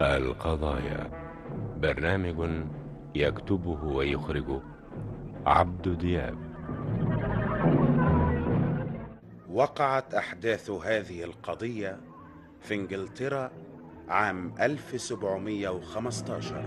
القضايا برنامج يكتبه ويخرجه عبد دياب وقعت أحداث هذه القضية في إنجلترا عام 1715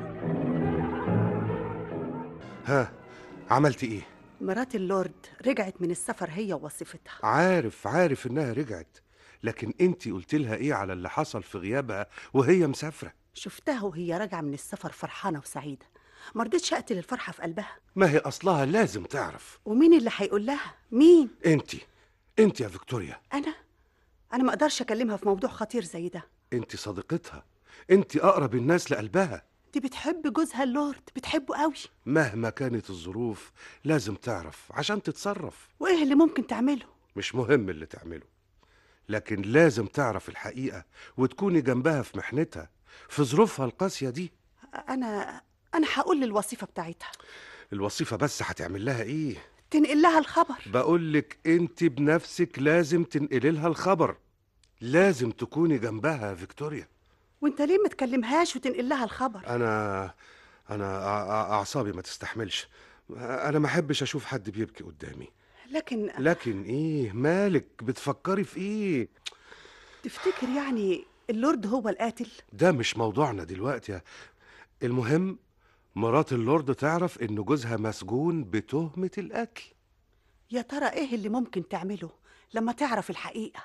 ها عملت ايه مرات اللورد رجعت من السفر هي ووظيفتها عارف عارف انها رجعت لكن انتي قلت لها ايه على اللي حصل في غيابها وهي مسافره شفتها وهي راجعة من السفر فرحانة وسعيدة مرضتش أقتل الفرحة في قلبها ما هي اصلها لازم تعرف ومين اللي هيقول لها مين انتي انتي يا فيكتوريا أنا أنا ما أقدرش أكلمها في موضوع خطير زي ده انتي صديقتها انتي اقرب الناس لقلبها دي بتحب جوزها اللورد بتحبه قوي مهما كانت الظروف لازم تعرف عشان تتصرف وإيه اللي ممكن تعمله مش مهم اللي تعمله لكن لازم تعرف الحقيقة وتكوني جنبها في محنتها في ظروفها القاسية دي أنا أنا هقول للوظيفة بتاعتها الوظيفة بس هتعمل لها ايه تنقل لها الخبر بقولك انت بنفسك لازم تنقلي لها الخبر لازم تكوني جنبها يا فيكتوريا وانت ليه ما تكلمهاش وتنقل لها الخبر انا انا أع- أع- اعصابي ما تستحملش انا ما احبش اشوف حد بيبكي قدامي لكن لكن ايه مالك بتفكري في ايه تفتكر يعني اللورد هو القاتل ده مش موضوعنا دلوقتي يا- المهم مرات اللورد تعرف ان جوزها مسجون بتهمة القتل يا ترى ايه اللي ممكن تعمله لما تعرف الحقيقة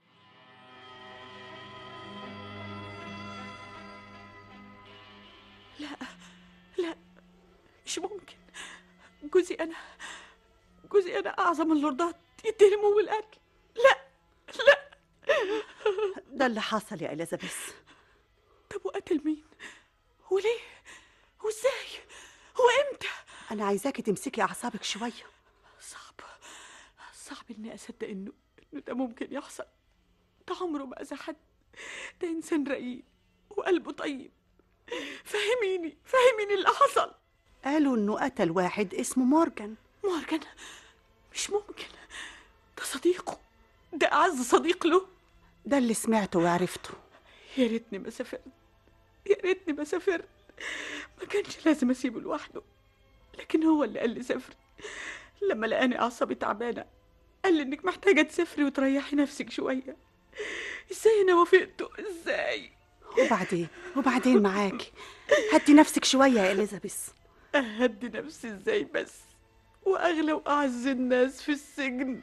لا مش ممكن جوزي انا جوزي انا اعظم اللوردات يتهموا بالقتل لا لا ده اللي حصل يا إليزابيث طب وقتل مين وليه وازاي وامتى أنا عايزاكي تمسكي أعصابك شوية صعب صعب اني اصدق انه انه ده ممكن يحصل ده عمره ما اذى حد ده انسان رقيق وقلبه طيب فهميني فهميني اللي حصل قالوا إنه قتل واحد اسمه مورجان مورجان مش ممكن ده صديقه ده اعز صديق له ده اللي سمعته وعرفته يا ريتني ما سافرت يا ريتني ما سافرت ما كانش لازم اسيبه لوحده لكن هو اللي قال لي سافري لما لقاني اعصابي تعبانه قال لي انك محتاجه تسافري وتريحي نفسك شويه ازاي انا وافقته ازاي وبعدين وبعدين معاكي هدي نفسك شوية يا إليزابيث اهدي نفسي ازاي بس واغلى واعز الناس في السجن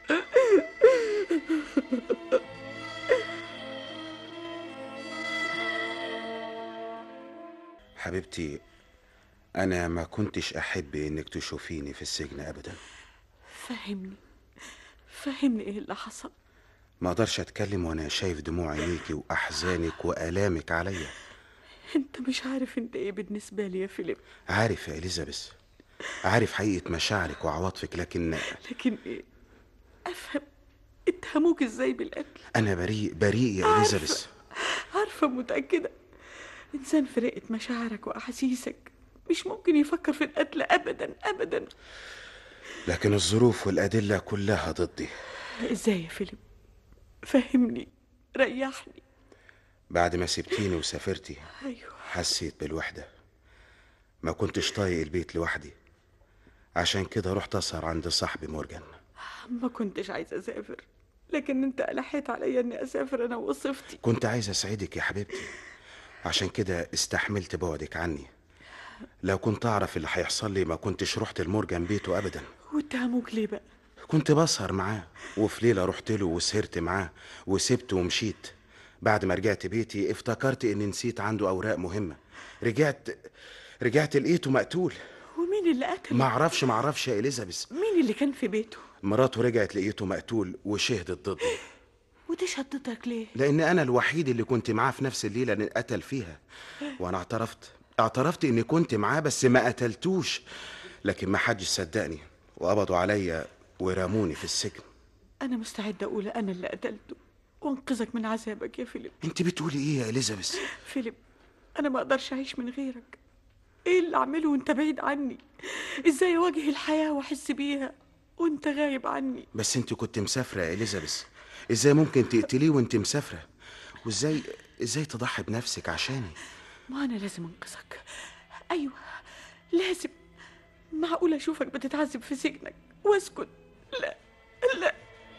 حبيبتي أنا ما كنتش أحب إنك تشوفيني في السجن أبدا فهمني فهمني ايه اللي حصل ما أقدرش أتكلم وأنا شايف دموع عينيكي وأحزانك وآلامك عليا انت مش عارف انت ايه بالنسبه لي يا فيليب عارف يا إليزابيث عارف حقيقة مشاعرك وعواطفك لكن لكن ايه افهم اتهموك ازاي بالقتل أنا بريء بريء يا عارفة. إليزابيث عارفه متاكده انسان في رقه مشاعرك واحاسيسك مش ممكن يفكر في القتل ابدا ابدا لكن الظروف والأدلة كلها ضدي ازاي يا فيليب فهمني ريحني بعد ما سبتيني وسافرتي ايوه حسيت بالوحدة ما كنتش طايق البيت لوحدي عشان كده رحت أسهر عند صاحبي مورجان ما كنتش عايزه اسافر لكن انت الحيت عليا اني اسافر انا وصفتي كنت عايز أسعدك يا حبيبتي عشان كده استحملت بعدك عني لو كنت أعرف اللي هيحصل لي ما كنتش رحت لمورجان بيته أبدا واتهموك ليه بقى كنت بسهر معاه وفي ليلة رحت له وسهرت معاه وسبته ومشيت بعد ما رجعت بيتي افتكرت اني نسيت عنده اوراق مهمة رجعت رجعت لقيته مقتول ومين اللي قتله ما اعرفش ما اعرفش يا اليزابيث مين اللي كان في بيته مراته رجعت لقيته مقتول وشهدت ضدي وتشهد ضدك ليه لان انا الوحيد اللي كنت معاه في نفس الليلة اللي قتل فيها وانا اعترفت اعترفت اني كنت معاه بس ما قتلتوش لكن ما حدش صدقني وقبضوا عليا ورموني في السجن انا مستعده اقول انا اللي قتلته وانقذك من عذابك يا فيليب انت بتقولي ايه يا اليزابيث فيليب انا ما اقدرش اعيش من غيرك ايه اللي اعمله وانت بعيد عني ازاي اواجه الحياه واحس بيها وانت غايب عني بس انت كنت مسافرة يا اليزابيث ازاي ممكن تقتليه وانت مسافرة وازاي ازاي تضحي بنفسك عشاني ما أنا لازم أنقذك أيوة لازم معقول أشوفك بتتعذب في سجنك وأسكت لا لا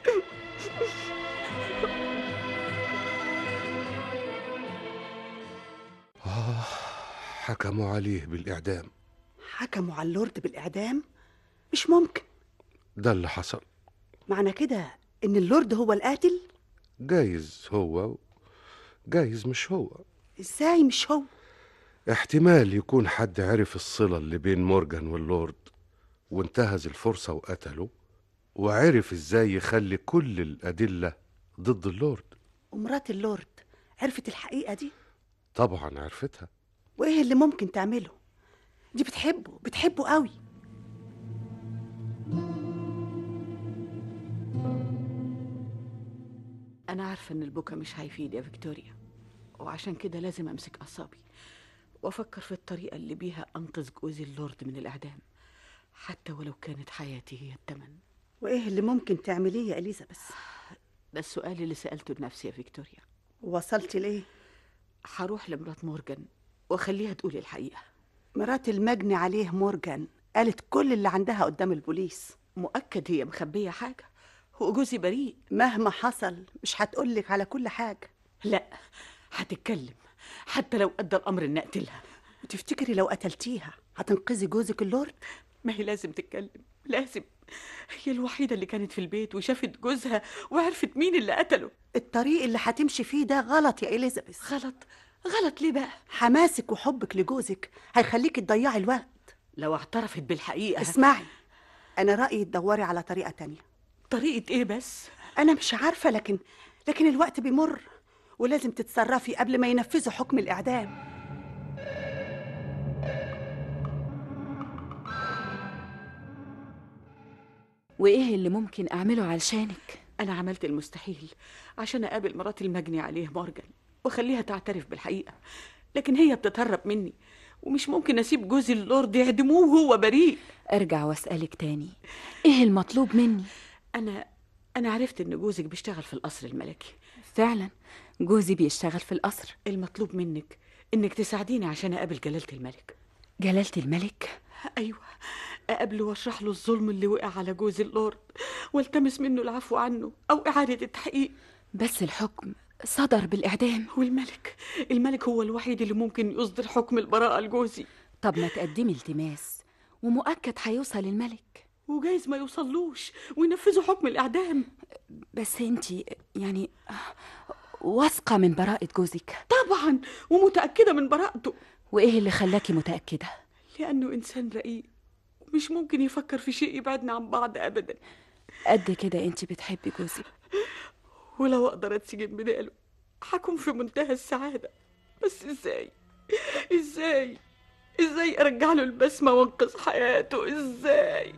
آه حكموا عليه بالإعدام حكموا على اللورد بالإعدام مش ممكن ده اللي حصل معنى كده إن اللورد هو القاتل جايز هو جايز مش هو إزاي مش هو احتمال يكون حد عرف الصلة اللي بين مورجان واللورد وانتهز الفرصة وقتله وعرف ازاي يخلي كل الأدلة ضد اللورد ومرات اللورد عرفت الحقيقة دي طبعا عرفتها وإيه اللي ممكن تعمله دي بتحبه بتحبه قوي أنا عارفة إن البكا مش هيفيد يا فيكتوريا وعشان كده لازم أمسك أعصابي وأفكر في الطريقة اللي بيها أنقذ جوزي اللورد من الإعدام حتى ولو كانت حياتي هي الثمن وإيه اللي ممكن تعمليه يا إليزابيث ده السؤال اللي سألته لنفسي يا فيكتوريا وصلت ليه هروح لمرات مورجان وأخليها تقول الحقيقة مرات المجني عليه مورجان قالت كل اللي عندها قدام البوليس مؤكد هي مخبية حاجة وجوزي بريء مهما حصل مش هتقولك على كل حاجة لا هتتكلم حتى لو أدى الأمر إن أقتلها وتفتكري لو قتلتيها هتنقذي جوزك اللورد ما هي لازم تتكلم لازم هي الوحيدة اللي كانت في البيت وشافت جوزها وعرفت مين اللي قتله الطريق اللي هتمشي فيه ده غلط يا إليزابيث غلط غلط ليه بقى حماسك وحبك لجوزك هيخليكي تضيعي الوقت لو اعترفت بالحقيقة اسمعي أنا رأيي تدوري على طريقة تانية طريقة ايه بس أنا مش عارفة لكن لكن الوقت بيمر ولازم تتصرفي قبل ما ينفذوا حكم الإعدام وإيه اللي ممكن أعمله علشانك؟ أنا عملت المستحيل عشان أقابل مرات المجني عليه مورجان وأخليها تعترف بالحقيقة لكن هي بتتهرب مني ومش ممكن أسيب جوزي اللورد يعدموه وهو بريء أرجع وأسألك تاني إيه المطلوب مني؟ أنا أنا عرفت إن جوزك بيشتغل في القصر الملكي فعلا جوزي بيشتغل في القصر المطلوب منك إنك تساعديني عشان أقابل جلالة الملك جلالة الملك أيوة أقابله وأشرح له الظلم اللي وقع على جوز اللورد والتمس منه العفو عنه أو إعادة التحقيق بس الحكم صدر بالإعدام والملك الملك هو الوحيد اللي ممكن يصدر حكم البراءة لجوزي طب ما تقدمي التماس ومؤكد هيوصل الملك وجايز ما يوصلوش وينفذوا حكم الإعدام بس انتي يعني واثقة من براءة جوزك طبعا ومتأكدة من براءته وإيه اللي خلاكي متأكدة؟ لأنه إنسان رقيق ومش ممكن يفكر في شيء يبعدنا عن بعض أبدا قد كده انتي بتحبي جوزك ولو أقدر أتسجن بداله هكون في منتهى السعادة بس إزاي إزاي إزاي أرجع له البسمة وأنقذ حياته إزاي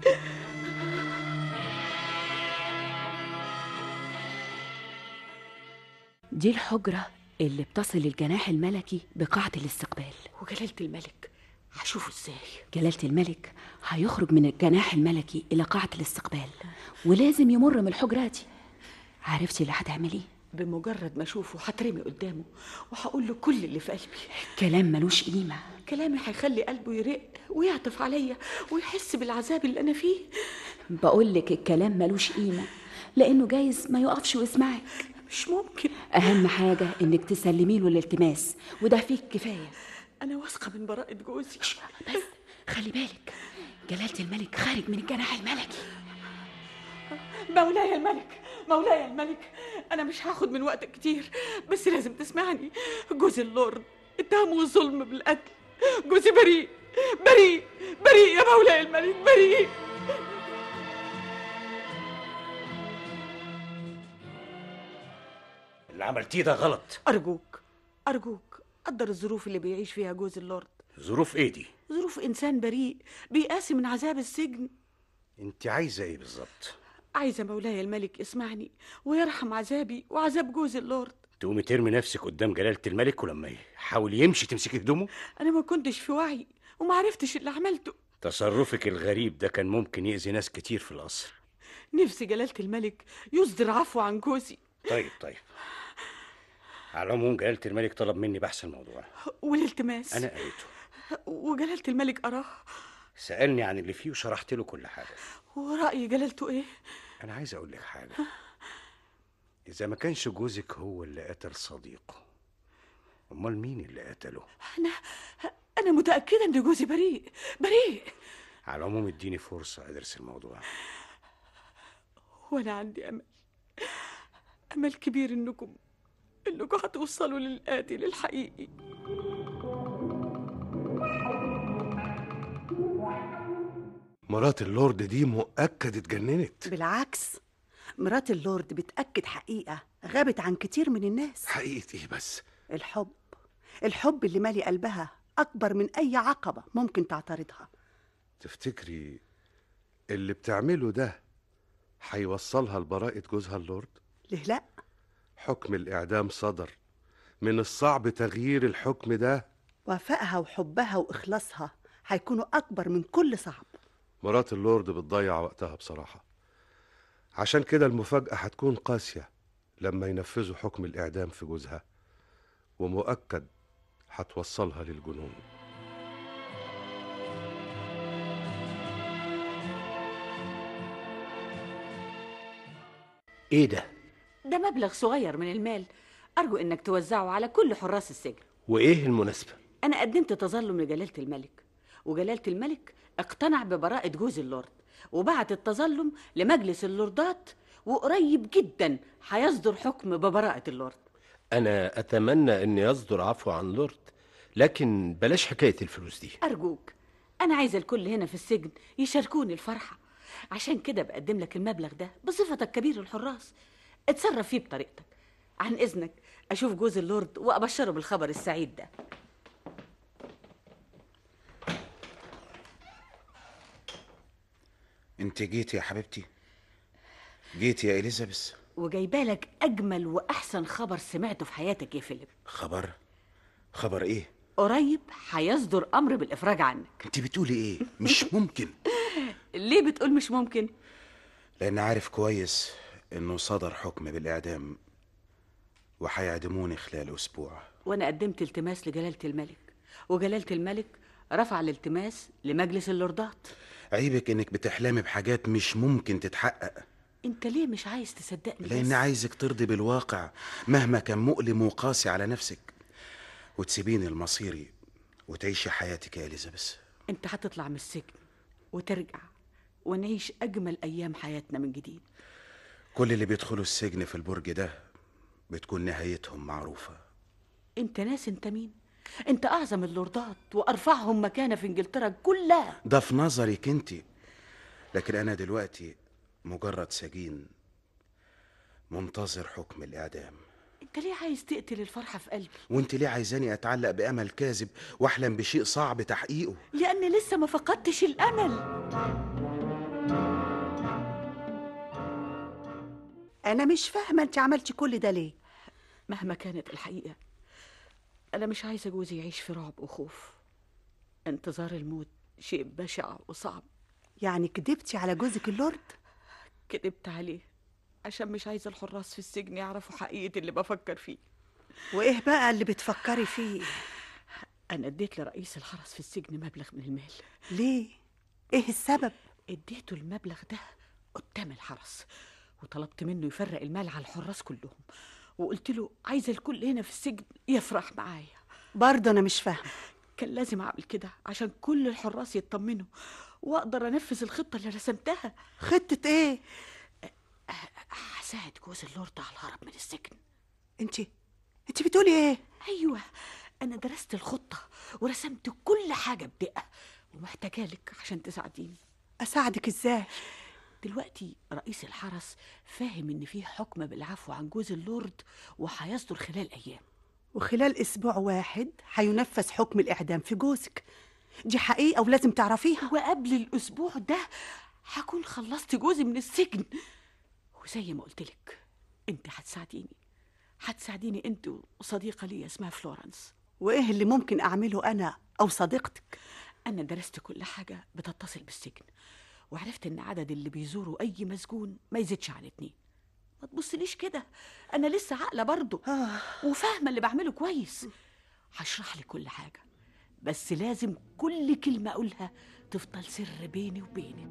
دي الحجرة اللي بتصل الجناح الملكي بقاعة الاستقبال وجلالة الملك هشوفه إزاي جلالة الملك هيخرج من الجناح الملكي إلى قاعة الاستقبال ولازم يمر من الحجرة دي عرفتي اللي هتعمليه بمجرد ما أشوفه هترمي قدامه وهقول له كل اللي في قلبي كلام ملوش قيمة كلامي هيخلي قلبه يرق ويعطف عليا ويحس بالعذاب اللي أنا فيه بقولك الكلام ملوش قيمة لأنه جايز ما يقفش ويسمعك مش ممكن أهم حاجة إنك تسلمي له الالتماس وده فيك كفاية أنا واثقة من براءة جوزي بس خلي بالك جلالة الملك خارج من الجناح الملكي مولاي الملك مولاي الملك أنا مش هاخد من وقتك كتير بس لازم تسمعني جوزي اللورد اتهموا الظلم بالقتل جوزي بريء بريء بريء يا مولاي الملك بريء اللي عملتيه ده غلط أرجوك أرجوك قدر الظروف اللي بيعيش فيها جوز اللورد ظروف ايه دي ظروف إنسان بريء بيقاسي من عذاب السجن انت عايزه ايه بالظبط عايزة مولاي الملك يسمعني ويرحم عذابي وعذاب جوز اللورد تقومي ترمي نفسك قدام جلالة الملك ولما يحاول يمشي تمسكي هدومه أنا ما كنتش في وعي وما عرفتش اللي عملته تصرفك الغريب ده كان ممكن يأذي ناس كتير في القصر نفسي جلالة الملك يصدر عفو عن جوزي طيب طيب على العموم جلالة الملك طلب مني بحث الموضوع والالتماس أنا قريته وجلالة الملك قراه سألني عن اللي فيه وشرحت له كل حاجة ورأي جلالته ايه أنا عايز أقول لك حاجة إذا ما كانش جوزك هو اللي قتل صديقه أمال مين اللي قتله؟ انا انا متأكدة ان جوزي بريء بريء على العموم اديني فرصة أدرس الموضوع وانا عندي امل امل كبير انكم انكم هتوصلوا للقاتل الحقيقي مرات اللورد دي مؤكد اتجننت بالعكس مرات اللورد بتأكد حقيقة غابت عن كتير من الناس حقيقة ايه بس الحب الحب اللي مالي قلبها أكبر من أي عقبة ممكن تعترضها تفتكري اللي بتعمله ده هيوصلها لبراءة جوزها اللورد ليه لأ حكم الإعدام صدر من الصعب تغيير الحكم ده وفائها وحبها وإخلاصها هيكونوا أكبر من كل صعب مرات اللورد بتضيع وقتها بصراحة عشان كده المفاجأة هتكون قاسية لما ينفذوا حكم الإعدام في جوزها ومؤكد هتوصلها للجنون ايه ده ده مبلغ صغير من المال أرجو إنك توزعه على كل حراس السجن وايه المناسبه أنا قدمت تظلم لجلالة الملك وجلالة الملك اقتنع ببراءة جوز اللورد وبعت التظلم لمجلس اللوردات وقريب جدا هيصدر حكم ببراءة اللورد انا اتمنى ان يصدر عفو عن لورد لكن بلاش حكايه الفلوس دي أرجوك أنا عايزة الكل هنا في السجن يشاركوني الفرحة عشان كده بقدم لك المبلغ ده بصفتك كبير الحراس اتصرف فيه بطريقتك عن إذنك أشوف جوز اللورد وأبشره بالخبر السعيد ده انت جيتي يا حبيبتي جيتي يا اليزابيث وجايبالك أجمل وأحسن خبر سمعته في حياتك يا فيليب خبر خبر ايه قريب هيصدر أمر بالإفراج عنك انت بتقولي ايه مش ممكن ليه بتقول مش ممكن؟ لان عارف كويس انه صدر حكم بالاعدام وهيعدموني خلال اسبوع وأنا قدمت التماس لجلالة الملك وجلالة الملك رفع الالتماس لمجلس اللوردات عيبك انك بتحلمي بحاجات مش ممكن تتحقق انت ليه مش عايز تصدقني لان بس؟ عايزك ترضي بالواقع مهما كان مؤلم وقاسي على نفسك وتسيبيني المصيري وتعيشي حياتك يا اليزابيث انت هتطلع من السجن وترجع ونعيش اجمل ايام حياتنا من جديد كل اللي بيدخلوا السجن في البرج ده بتكون نهايتهم معروفة انت ناس انت مين انت اعظم اللوردات وارفعهم مكانه في انجلترا كلها ده في نظرك انت لكن انا دلوقتي مجرد سجين منتظر حكم الاعدام انت ليه عايز تقتل الفرحه في قلبي وانت ليه عايزاني اتعلق بامل كاذب واحلم بشيء صعب تحقيقه لان لسه ما فقدتش الامل أنا مش فاهمة أنت عملتي كل ده ليه مهما كانت الحقيقه انا مش عايزه جوزي يعيش في رعب وخوف انتظار الموت شيء بشع وصعب يعني كدبتي على جوزك اللورد كدبت عليه عشان مش عايزة الحراس في السجن يعرفوا حقيقة اللي بفكر فيه وإيه بقى اللي بتفكري فيه انا اديت لرئيس الحرس في السجن مبلغ من المال ليه إيه السبب اديته المبلغ ده قدام الحرس وطلبت منه يفرق المال على الحراس كلهم وقلت له عايزه الكل هنا في السجن يفرح معايا برضه أنا مش فاهمة كان لازم أعمل كده عشان كل الحراس يطمنوا وأقدر أنفذ الخطة اللي رسمتها خطة إيه هساعد جوز اللورد على الهرب من السجن أنت أنت بتقولي إيه ايوه انا درست الخطه ورسمت كل حاجه بدقه ومحتاجه لك عشان تساعديني أساعدك إزاي دلوقتي رئيس الحرس فاهم ان في حكم بالعفو عن جوز اللورد وهيصدر خلال ايام وخلال أسبوع واحد هينفذ حكم الإعدام في جوزك دي حقيقة ولازم تعرفيها وقبل الاسبوع ده هكون خلصت جوزي من السجن وزي ما قلت لك انت هتساعديني هتساعديني انت وصديقه لي اسمها فلورنس وإيه اللي ممكن أعمله أنا أو صديقتك أنا درست كل حاجة بتتصل بالسجن وعرفت إن عدد اللي بيزوروا أي مسجون ما يزيدش عن اتنين ما تبصليش كده انا لسه عاقله برضه وفاهمه اللي بعمله كويس هشرح لك كل حاجه بس لازم كل كلمه اقولها تفضل سر بيني وبينك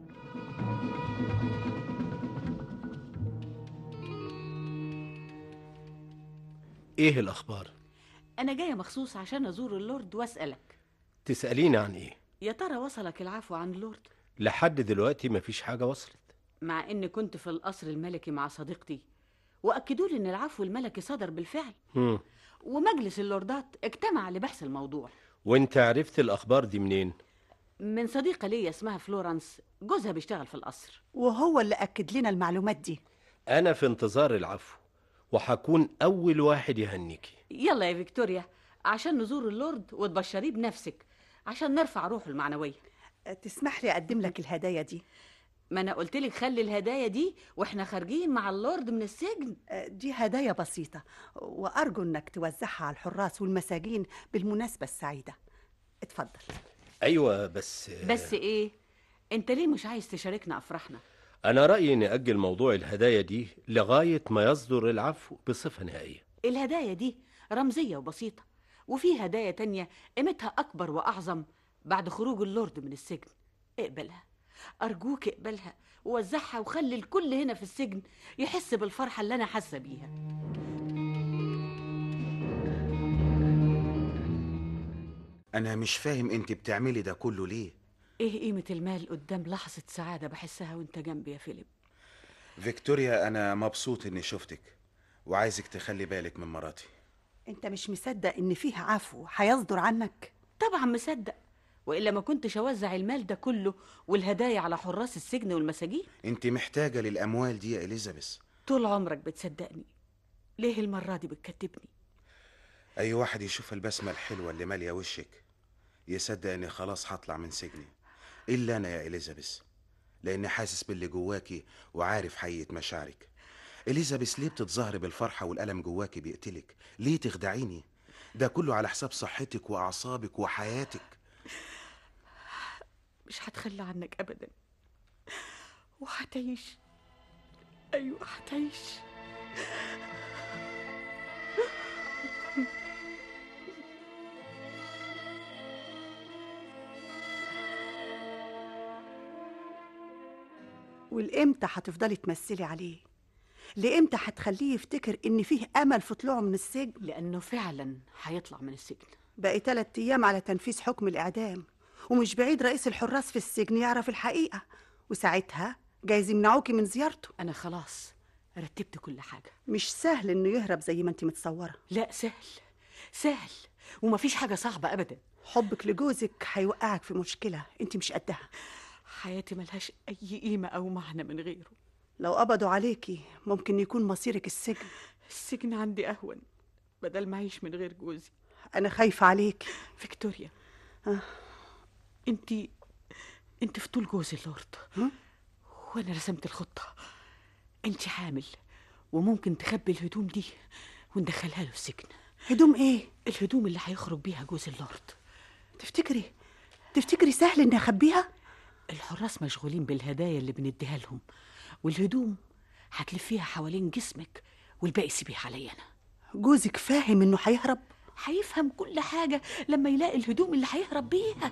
ايه الاخبار انا جايه مخصوص عشان ازور اللورد واسالك تساليني عن ايه يا ترى وصلك العفو عن اللورد لحد دلوقتي مفيش حاجه وصلت مع اني كنت في القصر الملكي مع صديقتي واكدوا لي ان العفو الملكي صدر بالفعل هم. ومجلس اللوردات اجتمع لبحث الموضوع وانت عرفت الاخبار دي منين من صديقه ليا اسمها فلورانس جوزها بيشتغل في القصر وهو اللي أكد لنا المعلومات دي انا في انتظار العفو وهكون اول واحد يهنيكي يلا يا فيكتوريا عشان نزور اللورد وتبشريه بنفسك عشان نرفع روحه المعنويه تسمح لي أقدم لك الهدايا دي ما انا قلت لك خلي الهدايا دي واحنا خارجين مع اللورد من السجن دي هدايا بسيطة وأرجو إنك توزعها على الحراس والمساجين بالمناسبة السعيدة اتفضل ايوه بس بس ايه انت ليه مش عايز تشاركنا افراحنا انا رايي ناجل موضوع الهدايا دي لغايه ما يصدر العفو بصفه نهائيه الهدايا دي رمزيه وبسيطه وفي هدايا تانية قيمتها اكبر واعظم بعد خروج اللورد من السجن اقبلها ارجوك اقبلها ووزعها وخلي الكل هنا في السجن يحس بالفرحه اللي انا حاسه بيها أنا مش فاهم أنت بتعملي ده كله ليه ايه قيمه المال قدام لحظه سعاده بحسها وانت جنبي يا فيليب فيكتوريا أنا مبسوط إني شفتك وعايزك تخلي بالك من مراتي أنت مش مصدق إن فيه عفو هيصدر عنك طبعا مصدق والا ما كنتش اوزع المال ده كله والهدايا على حراس السجن والمساجين أنت محتاجة للأموال دي يا إليزابيث طول عمرك بتصدقني ليه المره دي بتكذبني أي واحد يشوف البسمة الحلوة اللي مالية وشك يصدق إني خلاص هطلع من سجني إلا أنا يا إليزابيث لأني حاسس باللي جواكي وعارف حقيقة مشاعرك إليزابيث ليه بتتظاهري بالفرحة والألم جواكي بيقتلك ليه تخدعيني ده كله على حساب صحتك وأعصابك وحياتك مش هتخلى عنك ابدا وهتعيش ايوه هتعيش والإمتى هتفضلي تمثلي عليه لإمتى هتخليه يفتكر إن فيه أمل في طلوعه من السجن لانه فعلا هيطلع من السجن باقي تلات أيام على تنفيذ حكم الإعدام ومش بعيد رئيس الحراس في السجن يعرف الحقيقة وساعتها جايز يمنعوكي من زيارته انا خلاص رتبت كل حاجه مش سهل إنه يهرب زي ما أنت متصورة لا سهل سهل ومفيش حاجه صعبه ابدا حبك لجوزك هيوقعك في مشكلة أنت مش قدها حياتي ملهاش اي قيمه او معنى من غيره لو قبضوا عليكي ممكن يكون مصيرك السجن السجن عندي اهون بدل ما اعيش من غير جوزي أنا خايفة عليك فيكتوريا آه. انت انت في طول جوز اللورد وانا رسمت الخطه انت حامل وممكن تخبي الهدوم دي وندخلها له السجن هدوم إيه؟ الهدوم اللي هيخرج بيها جوز اللورد تفتكري تفتكري سهل إني أخبيها؟ الحراس مشغولين بالهدايا اللي بنديها لهم والهدوم هتلفيها حوالين جسمك والباقي سيبيه عليا انا جوزك فاهم إنه هيهرب؟ هيفهم كل حاجه لما يلاقي الهدوم اللي هيهرب بيها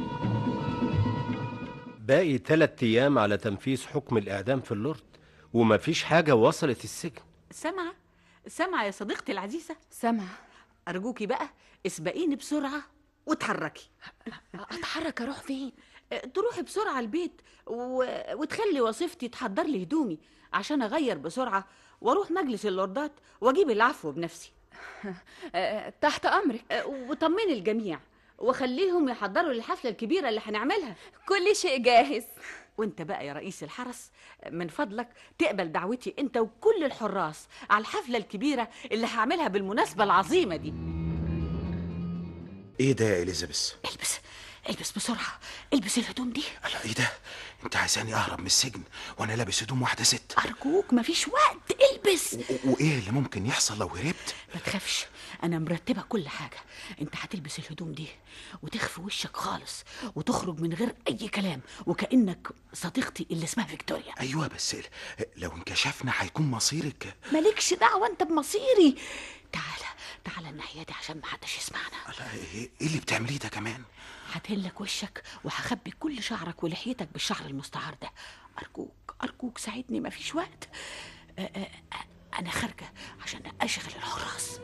باقي ثلاث ايام على تنفيذ حكم الاعدام في اللورد ومفيش حاجه وصلت السجن سامعه سامعه يا صديقتي العزيزه سامع ارجوكي بقى اسبقيني بسرعه وتحركي اتحرك اروح فين أه، تروحي بسرعه البيت و... وتخلي وظيفتي تحضر لي هدومي عشان اغير بسرعه واروح مجلس اللوردات واجيب العفو بنفسي أه، تحت امرك أه، وطمني الجميع وخليهم يحضروا للحفله الكبيره اللي هنعملها كل شيء جاهز وانت بقى يا رئيس الحرس من فضلك تقبل دعوتي انت وكل الحراس على الحفله الكبيره اللي هعملها بالمناسبه العظيمه دي إيه ده يا إليزابيث البس البس بسرعة البس الهدوم دي لا ايه ده انت عايزاني اهرب من السجن وانا لابس هدوم واحده ست أرجوك مفيش وقت البس و- وايه اللي ممكن يحصل لو هربت ما تخافش أنا مرتبة كل حاجة أنت هتلبس الهدوم دي وتخفي وشك خالص وتخرج من غير أي كلام وكأنك صديقتي اللي اسمها فيكتوريا ايوه بس ال- لو انكشفنا هيكون مصيرك مالكش دعوة أنت بمصيري تعالى تعالى الناحية دي عشان محدش يسمعنا لا ايه إيه اللي بتعمليه ده كمان هتهلك وشك وهخبي كل شعرك ولحيتك بالشعر المستعار ده أرجوك أرجوك ساعدني مفيش وقت أ- أ- أ- أنا خارجة عشان أشغل الحراس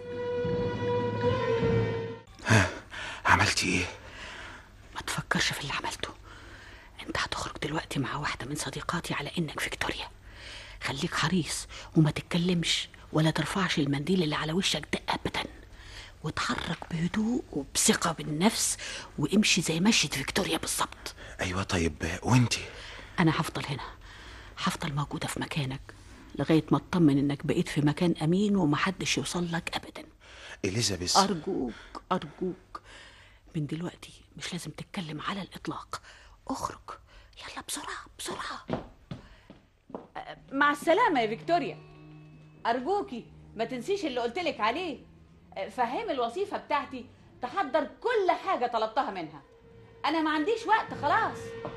عملتي ايه ما تفكرش في اللي عملته انت هتخرج دلوقتي مع واحدة من صديقاتي على انك فيكتوريا خليك حريص وما تتكلمش ولا ترفعش المنديل اللي على وشك ده ابدا واتحرك بهدوء وبثقة بالنفس وامشي زي مشية فيكتوريا بالظبط ايوه طيب وانتي انا هفضل هنا هفضل موجودة في مكانك لغاية ما اطمن انك بقيت في مكان امين ومحدش يوصل لك ابدا اليزابيث أرجوك أرجوك من دلوقتي مش لازم تتكلم على الإطلاق اخرج يلا بسرعة بسرعة أه، مع السلامة يا فيكتوريا أرجوكي ما تنسيش اللي قلتلك عليه أه، فهمي الوظيفة بتاعتي تحضر كل حاجة طلبتها منها أنا ما عنديش وقت خلاص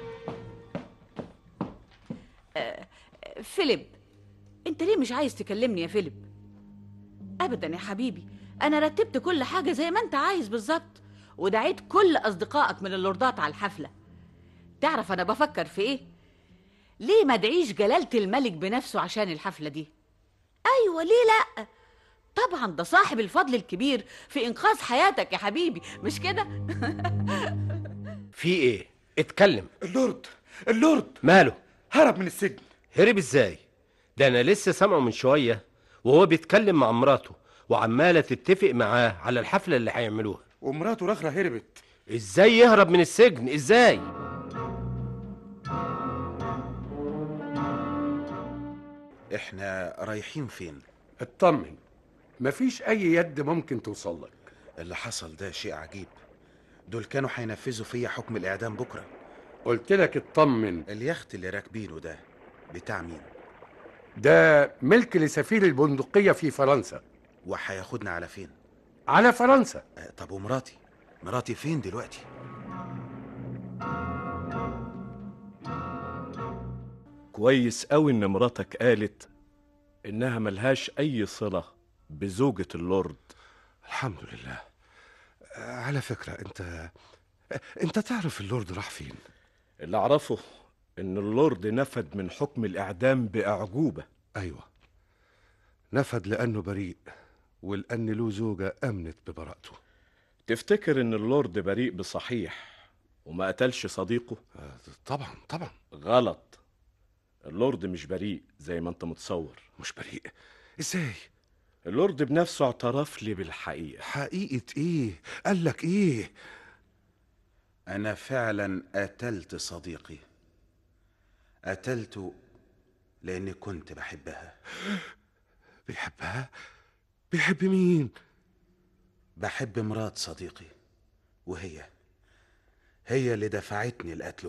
أه، أه، فيليب أنت ليه مش عايز تكلمني يا فيليب ابدا يا حبيبي انا رتبت كل حاجه زي ما انت عايز بالظبط ودعيت كل اصدقائك من اللوردات على الحفله تعرف انا بفكر في ايه ليه ما ادعيش جلاله الملك بنفسه عشان الحفله دي ايوه ليه لا طبعا ده صاحب الفضل الكبير في انقاذ حياتك يا حبيبي مش كده في ايه اتكلم اللورد اللورد ماله هرب من السجن هرب ازاي ده انا لسه سامعه من شويه وهو بيتكلم مع مراته وعماله تتفق معاه على الحفله اللي هيعملوها ومراته رخرة هربت ازاي يهرب من السجن ازاي احنا رايحين فين اطمن مفيش اي يد ممكن توصل لك اللي حصل ده شيء عجيب دول كانوا هينفذوا فيا حكم الاعدام بكره قلت لك اطمن اليخت اللي راكبينه ده بتاع مين ده ملك لسفير البندقية في فرنسا وهياخدنا على فين على فرنسا آه، طب ومراتي مراتي فين دلوقتي كويس قوي ان مراتك قالت انها ملهاش اي صلة بزوجة اللورد الحمد لله آه، على فكرة انت انت تعرف اللورد راح فين اللي اعرفه ان اللورد نفد من حكم الاعدام باعجوبة ايوه نفد لانه بريء ولان له زوجة امنت ببراءته تفتكر ان اللورد بريء بصحيح وما قتلش صديقه آه، طبعا طبعا غلط اللورد مش بريء زي ما انت متصور مش بريء ازاي اللورد بنفسه اعترف لي بالحقيقة حقيقة ايه قال لك ايه انا فعلا قتلت صديقي قتلته لاني كنت بحبها بيحبها بيحب مين بحب مرات صديقي وهي هي اللي دفعتني لقتله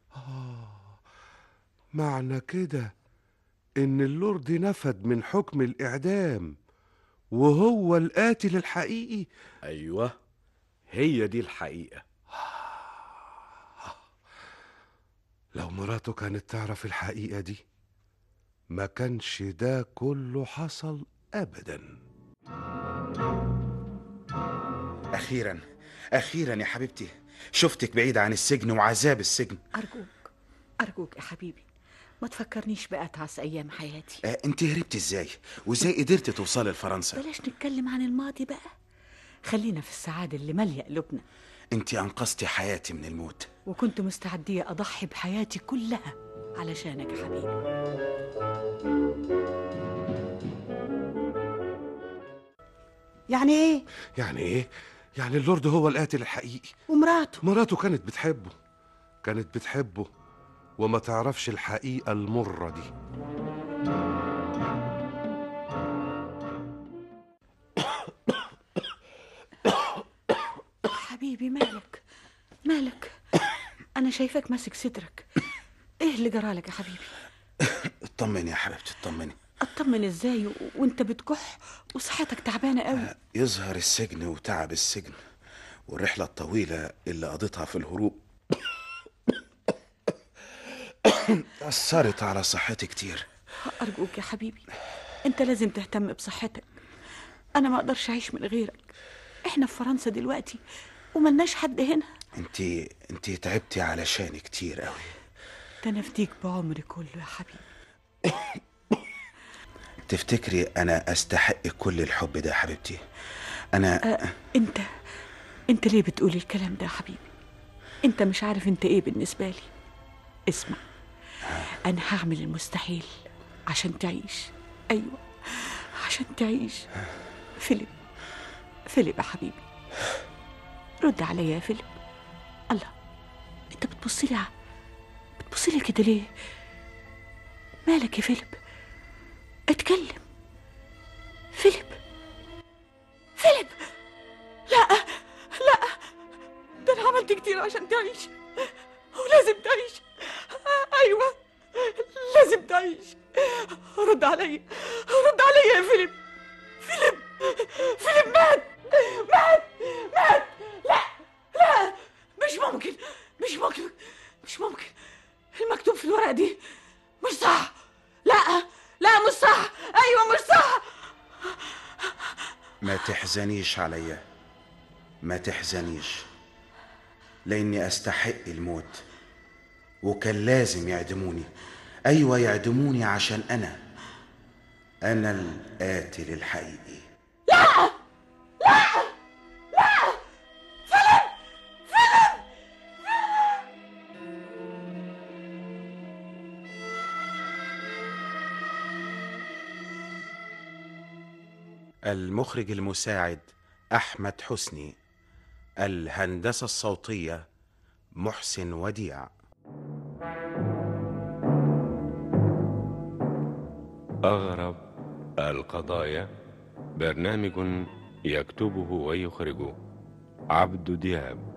معنى كده ان اللورد نفد من حكم الاعدام وهو القاتل الحقيقي ايوه هي دي الحقيقة لو مراته كانت تعرف الحقيقة دي ما كانش ده كله حصل ابدا اخيرا اخيرا يا حبيبتي شفتك بعيدة عن السجن وعذاب السجن أرجوك أرجوك يا حبيبي ما تفكرنيش بأتعس أيام حياتي آه، انت هربت ازاي وازاي قدرت توصلي لفرنسا بلاش نتكلم عن الماضي بقى خلينا في السعادة اللي مالية قلوبنا انت انقذتي حياتي من الموت وكنت مستعدية أضحي بحياتي كلها علشانك يا حبيبي يعني ايه يعني ايه يعني اللورد هو القاتل الحقيقي ومراته مراته كانت بتحبه كانت بتحبه وما تعرفش الحقيقة المرة دي حبيبي مالك مالك شايفاك ماسك صدرك ايه اللي جرالك يا حبيبي اطمني يا حبيبتي اطمني اطمن ازاي و... وانت بتكح وصحتك تعبانه قوي يظهر السجن وتعب السجن والرحلة الطويلة اللي قضيتها في الهروب أثرت على صحتي كتير ارجوك يا حبيبي انت لازم تهتم بصحتك انا ما اقدرش اعيش من غيرك احنا في فرنسا دلوقتي وملناش حد هنا انتي انتي تعبتي علشاني كتير قوي ده انا افديك بعمري كله يا حبيبي تفتكري أنا أستحق كل الحب ده يا حبيبتي أنا أه انت انت ليه بتقولي الكلام ده يا حبيبي انت مش عارف انت ايه بالنسبه لي اسمع انا هعمل المستحيل عشان تعيش ايوه عشان تعيش فيليب فيليب يا حبيبي رد عليا يا فيليب الله انت بتبص لي بتبص لي كده ليه مالك يا فيليب اتكلم فيليب فيليب لا لا ده انا عملت كتير عشان تعيش ولازم تعيش ايوه لازم تعيش رد عليا رد عليا يا فيليب فيليب فيليب مات مات مات لا لا مش ممكن مش ممكن مش ممكن المكتوب في الورقه دي مش صح لا لا مش صح ايوه مش صح ما تحزنيش عليا ما تحزنيش لاني استحق الموت وكان لازم يعدموني ايوه يعدموني عشان انا انا القاتل الحقيقي لا لا لا فيلم فيلم المخرج المساعد احمد حسني الهندسه الصوتيه محسن وديع أغرب القضايا برنامج يكتبه ويخرجه عبد دياب